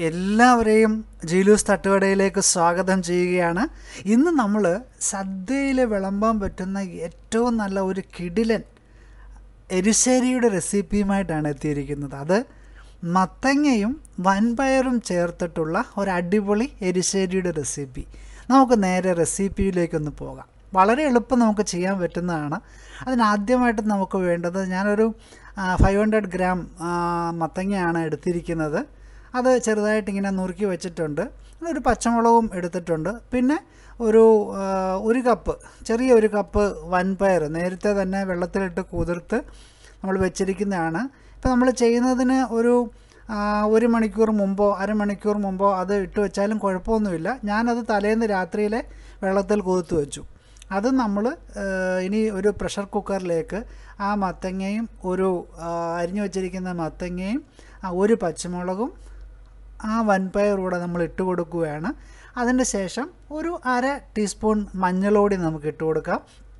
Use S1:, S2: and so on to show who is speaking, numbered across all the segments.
S1: എല്ലാവരെയും ജീലൂസ് തട്ടുകടയിലേക്ക് സ്വാഗതം ചെയ്യുകയാണ് ഇന്ന് നമ്മൾ സദ്യയിൽ വിളമ്പാൻ പറ്റുന്ന ഏറ്റവും നല്ല ഒരു കിടിലൻ എരിശ്ശേരിയുടെ റെസിപ്പിയുമായിട്ടാണ് എത്തിയിരിക്കുന്നത് അത് മത്തങ്ങയും വൻപയറും ചേർത്തിട്ടുള്ള ഒരു അടിപൊളി എരിശ്ശേരിയുടെ റെസിപ്പി നമുക്ക് നേരെ റെസിപ്പിയിലേക്കൊന്ന് പോകാം വളരെ എളുപ്പം നമുക്ക് ചെയ്യാൻ പറ്റുന്നതാണ് അതിനാദ്യമായിട്ട് നമുക്ക് വേണ്ടത് ഞാനൊരു ഫൈവ് ഹൺഡ്രഡ് ഗ്രാം ആ, മത്തങ്ങയാണ് എടുത്തിരിക്കുന്നത് അത് ചെറുതായിട്ട് ഇങ്ങനെ നുറുക്കി വെച്ചിട്ടുണ്ട് ഒരു പച്ചമുളകും എടുത്തിട്ടുണ്ട് പിന്നെ ഒരു ആ, ഒരു കപ്പ് ചെറിയ ഒരു കപ്പ് വൻപയർ നേരത്തെ തന്നെ വെള്ളത്തിലിട്ട് കുതിർത്ത് നമ്മൾ വെച്ചിരിക്കുന്നതാണ് ഇപ്പോൾ നമ്മൾ ചെയ്യുന്നതിന് ഒരു ആ, ഒരു മണിക്കൂർ മുമ്പോ അരമണിക്കൂർ മുമ്പോ അത് ഇട്ട് വെച്ചാലും കുഴപ്പമൊന്നുമില്ല ഞാനത് തലേന്ന് രാത്രിയിലെ വെള്ളത്തിൽ കുതിർത്ത് വെച്ചു അത് നമ്മൾ ഇനി ഒരു പ്രഷർ കുക്കറിലേക്ക് ആ മത്തങ്ങയും ഒരു ആ, അരിഞ്ഞു വെച്ചിരിക്കുന്ന മത്തങ്ങയും ആ, ഒരു പച്ചമുളകും ആ വൻപയറൂടെ നമ്മൾ ഇട്ട് കൊടുക്കുകയാണ് അതിന് ശേഷം ഒരു അര ടീസ്പൂൺ മഞ്ഞളോടി നമുക്ക് ഇട്ട് കൊടുക്കാം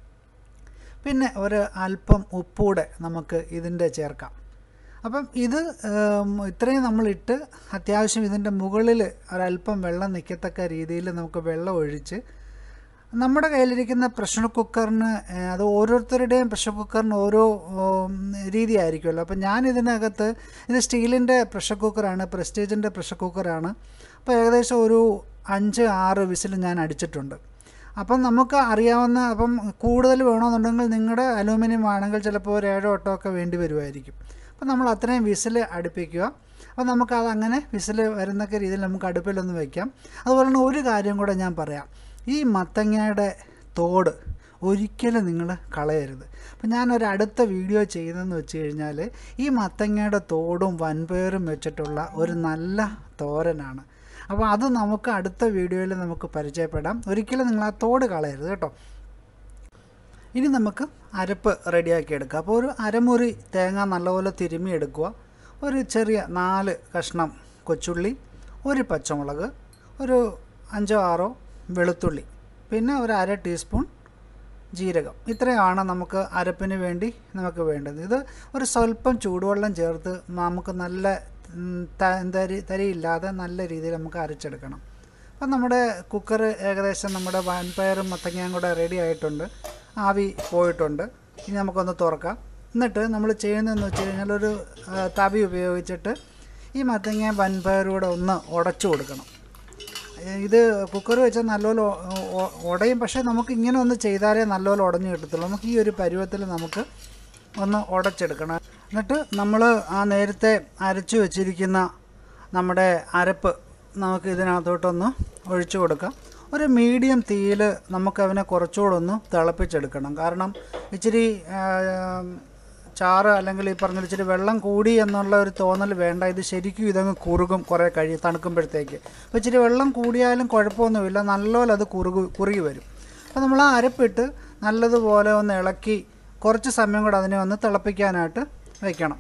S1: പിന്നെ ഒരു അല്പം ഉപ്പൂടെ നമുക്ക് ഇതിൻ്റെ ചേർക്കാം അപ്പം ഇത് ഉം, ഇത്രയും നമ്മളിട്ട് അത്യാവശ്യം ഇതിൻ്റെ മുകളിൽ ഒരല്പം വെള്ളം നിൽക്കത്തക്ക രീതിയിൽ നമുക്ക് വെള്ളം ഒഴിച്ച് നമ്മുടെ കയ്യിലിരിക്കുന്ന പ്രഷർ കുക്കറിന് ഏഹ്, അത് ഓരോരുത്തരുടെയും പ്രഷർ കുക്കറിന് ഓരോ ഉം, രീതിയായിരിക്കുമല്ലോ അപ്പം ഞാൻ ഇതിനകത്ത് ഇത് സ്റ്റീലിൻ്റെ പ്രഷർ കുക്കറാണ് പ്രസ്റ്റീജിൻ്റെ പ്രഷർ കുക്കറാണ് അപ്പോൾ ഏകദേശം ഒരു അഞ്ച് ആറ് വിസിൽ ഞാൻ അടിച്ചിട്ടുണ്ട് അപ്പം നമുക്ക് അറിയാവുന്ന അപ്പം കൂടുതൽ വേണമെന്നുണ്ടെങ്കിൽ നിങ്ങളുടെ അലൂമിനിയം ആണെങ്കിൽ ചിലപ്പോൾ ഒരു ഏഴോ എട്ടോ ഒക്കെ വേണ്ടി വരുമായിരിക്കും അപ്പം നമ്മൾ അത്രയും വിസിൽ അടുപ്പിക്കുക അപ്പോൾ നമുക്കത് അങ്ങനെ വിസിൽ വരുന്നൊക്കെ രീതിയിൽ നമുക്ക് അടുപ്പിലൊന്ന് വയ്ക്കാം അതുപോലെ തന്നെ ഒരു കാര്യം കൂടെ ഞാൻ പറയാം ഈ മത്തങ്ങയുടെ തോട് ഒരിക്കലും നിങ്ങൾ കളയരുത് അപ്പം ഞാനൊരു അടുത്ത വീഡിയോ ചെയ്യുന്നതെന്ന് വെച്ച് കഴിഞ്ഞാൽ ഈ മത്തങ്ങയുടെ തോടും വൻപയറും വെച്ചിട്ടുള്ള ഒരു നല്ല തോരനാണ് അപ്പോൾ അത് നമുക്ക് അടുത്ത വീഡിയോയിൽ നമുക്ക് പരിചയപ്പെടാം ഒരിക്കലും നിങ്ങൾ ആ തോട് കളയരുത് കേട്ടോ ഇനി നമുക്ക് അരപ്പ് റെഡിയാക്കി എടുക്കുക അപ്പോൾ ഒരു അരമുറി തേങ്ങ നല്ലപോലെ തിരുമ്മി എടുക്കുക ഒരു ചെറിയ നാല് കഷ്ണം കൊച്ചുള്ളി ഒരു പച്ചമുളക് ഒരു അഞ്ചോ ആറോ വെളുത്തുള്ളി പിന്നെ ഒരു അര ടീസ്പൂൺ ജീരകം ഇത്രയാണ് നമുക്ക് അരപ്പിന് വേണ്ടി നമുക്ക് വേണ്ടത് ഇത് ഒരു സ്വല്പം ചൂടുവെള്ളം ചേർത്ത് നമുക്ക് നല്ല ഉം, ത- തരി തരിയില്ലാതെ നല്ല രീതിയിൽ നമുക്ക് അരച്ചെടുക്കണം അപ്പം നമ്മുടെ കുക്കർ ഏകദേശം നമ്മുടെ വാൻപയറും മത്തങ്ങയും കൂടെ റെഡി ആയിട്ടുണ്ട് ആവി പോയിട്ടുണ്ട് ഇനി നമുക്കൊന്ന് തുറക്കാം എന്നിട്ട് നമ്മൾ ചെയ്യുന്നതെന്ന് വെച്ച് കഴിഞ്ഞാൽ ഒരു ആ, തവി ഉപയോഗിച്ചിട്ട് ഈ മത്തങ്ങയും വൻപയറും കൂടെ ഒന്ന് ഉടച്ചു കൊടുക്കണം ഇത് കുക്കർ വെച്ചാൽ നല്ലപോലെ ഒ- ഒ- ഉടയും പക്ഷേ നമുക്ക് ഇങ്ങനെ ഒന്ന് ചെയ്താലേ നല്ലപോലെ ഉടഞ്ഞു കിട്ടത്തുള്ളൂ നമുക്ക് ഈ ഒരു പരുവത്തിൽ നമുക്ക് ഒന്ന് ഉടച്ചെടുക്കണം എന്നിട്ട് നമ്മൾ ആ നേരത്തെ അരച്ചു വെച്ചിരിക്കുന്ന നമ്മുടെ അരപ്പ് നമുക്ക് ഇതിനകത്തോട്ടൊന്ന് ഒഴിച്ചു കൊടുക്കാം ഒരു മീഡിയം തീയിൽ നമുക്കതിനെ കുറച്ചുകൂടെ ഒന്ന് തിളപ്പിച്ചെടുക്കണം കാരണം ഇച്ചിരി ആ, ചാറ് അല്ലെങ്കിൽ ഈ പറഞ്ഞ ഇച്ചിരി വെള്ളം കൂടി എന്നുള്ള ഒരു തോന്നൽ വേണ്ട ഇത് ശരിക്കും ഇതങ്ങ് കുറുകും കുറേ കഴിയും തണുക്കുമ്പോഴത്തേക്ക് അപ്പോൾ ഇച്ചിരി വെള്ളം കൂടിയാലും കുഴപ്പമൊന്നുമില്ല നല്ലപോലെ അത് കുറുകു കുറുകി വരും അപ്പോൾ നമ്മൾ ആ അരപ്പിട്ട് നല്ലതുപോലെ ഒന്ന് ഇളക്കി കുറച്ച് സമയം കൂടെ അതിനെ ഒന്ന് തിളപ്പിക്കാനായിട്ട് വയ്ക്കണം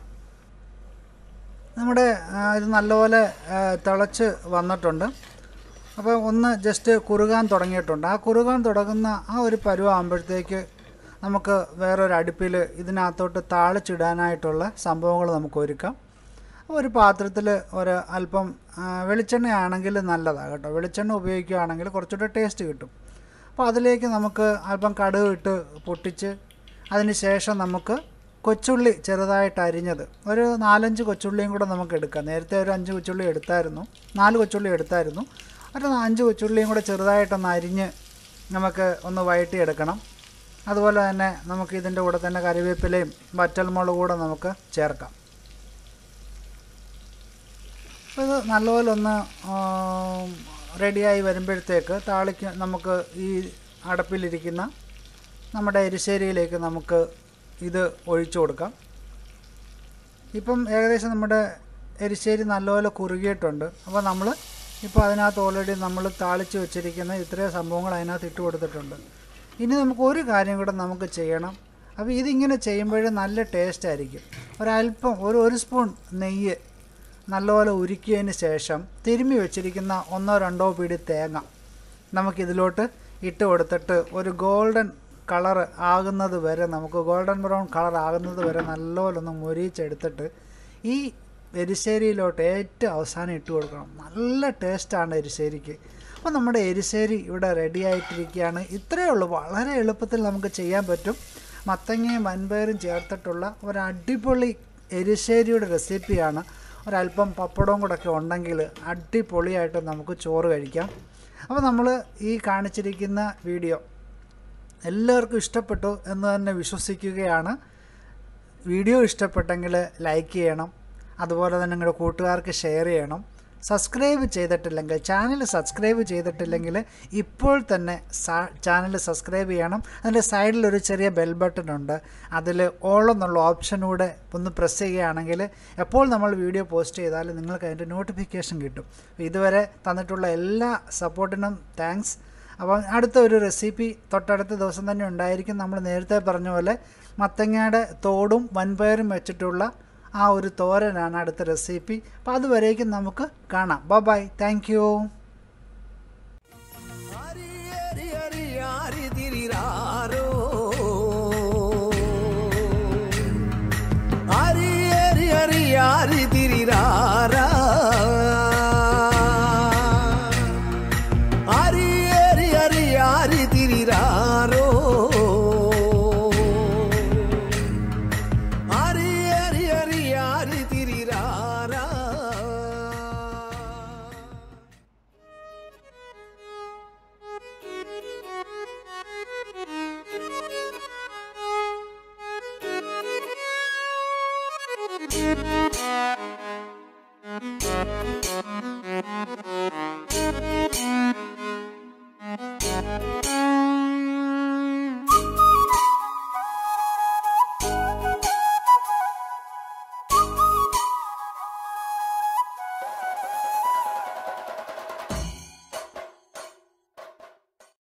S1: നമ്മുടെ ആ, ഇത് നല്ലപോലെ ആ, തിളച്ച് വന്നിട്ടുണ്ട് അപ്പോൾ ഒന്ന് ജസ്റ്റ് കുറുകാൻ തുടങ്ങിയിട്ടുണ്ട് ആ കുറുകാൻ തുടങ്ങുന്ന ആ ഒരു പരുവാകുമ്പോഴത്തേക്ക് നമുക്ക് വേറൊരു അടുപ്പിൽ ഇതിനകത്തോട്ട് താളിച്ചിടാനായിട്ടുള്ള സംഭവങ്ങൾ നമുക്ക് ഒരുക്കാം അപ്പോൾ ഒരു പാത്രത്തിൽ ഒരു അല്പം ആ, വെളിച്ചെണ്ണയാണെങ്കിൽ നല്ലതാണ് കേട്ടോ വെളിച്ചെണ്ണ ഉപയോഗിക്കുകയാണെങ്കിൽ കുറച്ചുകൂടെ ടേസ്റ്റ് കിട്ടും അപ്പോൾ അതിലേക്ക് നമുക്ക് അല്പം കടുക് ഇട്ട് പൊട്ടിച്ച് അതിന് ശേഷം നമുക്ക് കൊച്ചുള്ളി ചെറുതായിട്ട് അരിഞ്ഞത് ഒരു നാലഞ്ച് കൊച്ചുള്ളിയും കൂടെ നമുക്ക് എടുക്കാം നേരത്തെ ഒരു അഞ്ച് കൊച്ചുള്ളി എടുത്തായിരുന്നു നാല് കൊച്ചുള്ളി എടുത്തായിരുന്നു ഒരു അഞ്ച് കൊച്ചുള്ളിയും കൂടെ ചെറുതായിട്ടൊന്ന് അരിഞ്ഞ് നമുക്ക് ഒന്ന് വഴറ്റിയെടുക്കണം അതുപോലെ തന്നെ നമുക്ക് ഇതിൻ്റെ കൂടെ തന്നെ കറിവേപ്പിലയും വറ്റൽമുളക് കൂടെ നമുക്ക് ചേർക്കാം അപ്പോൾ ഇത് നല്ലപോലെ ഒന്ന് റെഡിയായി വരുമ്പോഴത്തേക്ക് താളിക്ക് നമുക്ക് ഈ അടപ്പിലിരിക്കുന്ന നമ്മുടെ എരിശ്ശേരിയിലേക്ക് നമുക്ക് ഇത് ഒഴിച്ചു കൊടുക്കാം ഇപ്പം ഏകദേശം നമ്മുടെ എരിശ്ശേരി നല്ലപോലെ കുറുകിയിട്ടുണ്ട് അപ്പോൾ നമ്മൾ ഇപ്പോൾ അതിനകത്ത് ഓൾറെഡി നമ്മൾ താളിച്ച് വെച്ചിരിക്കുന്ന ഇത്രയും സംഭവങ്ങൾ അതിനകത്ത് ഇട്ട് കൊടുത്തിട്ടുണ്ട് ഇനി നമുക്ക് ഒരു കാര്യം കൂടെ നമുക്ക് ചെയ്യണം അപ്പോൾ ഇതിങ്ങനെ ചെയ്യുമ്പോൾ നല്ല ടേസ്റ്റ് ആയിരിക്കും ഒരല്പം ഒരു ഒരു സ്പൂൺ നെയ്യ് നല്ലപോലെ ഉരുക്കിയതിന് ശേഷം തിരുമ്മി വെച്ചിരിക്കുന്ന ഒന്നോ രണ്ടോ പിടി തേങ്ങ നമുക്കിതിലോട്ട് ഇട്ട് കൊടുത്തിട്ട് ഒരു ഗോൾഡൻ കളർ ആകുന്നത് വരെ നമുക്ക് ഗോൾഡൻ ബ്രൗൺ കളർ ആകുന്നത് വരെ നല്ലപോലെ ഒന്ന് മൊരിയിച്ചെടുത്തിട്ട് ഈ എരിശ്ശേരിയിലോട്ട് ഏറ്റവും അവസാനം ഇട്ട് കൊടുക്കണം നല്ല ടേസ്റ്റാണ് എരിശ്ശേരിക്ക് അപ്പോൾ നമ്മുടെ എരിശ്ശേരി ഇവിടെ റെഡി ആയിട്ടിരിക്കുകയാണ് ഇത്രയേ ഉള്ളൂ വളരെ എളുപ്പത്തിൽ നമുക്ക് ചെയ്യാൻ പറ്റും മത്തങ്ങയും വൻപയറും ചേർത്തിട്ടുള്ള ഒരു അടിപൊളി എരിശ്ശേരിയുടെ റെസിപ്പിയാണ് ഒരല്പം പപ്പടവും കൂടെ ഒക്കെ ഉണ്ടെങ്കിൽ അടിപൊളിയായിട്ട് നമുക്ക് ചോറ് കഴിക്കാം അപ്പോൾ നമ്മൾ ഈ കാണിച്ചിരിക്കുന്ന വീഡിയോ എല്ലാവർക്കും ഇഷ്ടപ്പെട്ടു എന്ന് തന്നെ വിശ്വസിക്കുകയാണ് വീഡിയോ ഇഷ്ടപ്പെട്ടെങ്കിൽ ലൈക്ക് ചെയ്യണം അതുപോലെ തന്നെ നിങ്ങളുടെ കൂട്ടുകാർക്ക് ഷെയർ ചെയ്യണം സബ്സ്ക്രൈബ് ചെയ്തിട്ടില്ലെങ്കിൽ ചാനൽ സബ്സ്ക്രൈബ് ചെയ്തിട്ടില്ലെങ്കിൽ ഇപ്പോൾ തന്നെ ചാനൽ സബ്സ്ക്രൈബ് ചെയ്യണം അതിൻ്റെ സൈഡിൽ ഒരു ചെറിയ ബെൽ ബട്ടൺ ഉണ്ട് അതിൽ ഓൾ എന്നുള്ള ഓപ്ഷൻ കൂടെ ഒന്ന് പ്രസ് ചെയ്യുകയാണെങ്കിൽ എപ്പോൾ നമ്മൾ വീഡിയോ പോസ്റ്റ് ചെയ്താലും നിങ്ങൾക്ക് അതിൻ്റെ നോട്ടിഫിക്കേഷൻ കിട്ടും ഇതുവരെ തന്നിട്ടുള്ള എല്ലാ സപ്പോർട്ടിനും താങ്ക്സ് അപ്പം അടുത്ത ഒരു റെസിപ്പി തൊട്ടടുത്ത ദിവസം തന്നെ ഉണ്ടായിരിക്കും നമ്മൾ നേരത്തെ പറഞ്ഞ പോലെ മത്തങ്ങയുടെ തോടും വൻപയറും വെച്ചിട്ടുള്ള ആ ഒരു തോരനാണ് അടുത്ത റെസിപ്പി അപ്പോൾ അതുവരേക്കും നമുക്ക് കാണാം ബ bye thank you
S2: Hari Hari Hari Hari തിരിരാരോ ഹരി ഹരി ഹരി ഹരി തിരിരാരാ ഹരി ഹരി ഹരി ഹരി തിരിരാരോ ഹരി ഹരി ഹരി ഹരി തിരിരാരാ
S3: Thank you.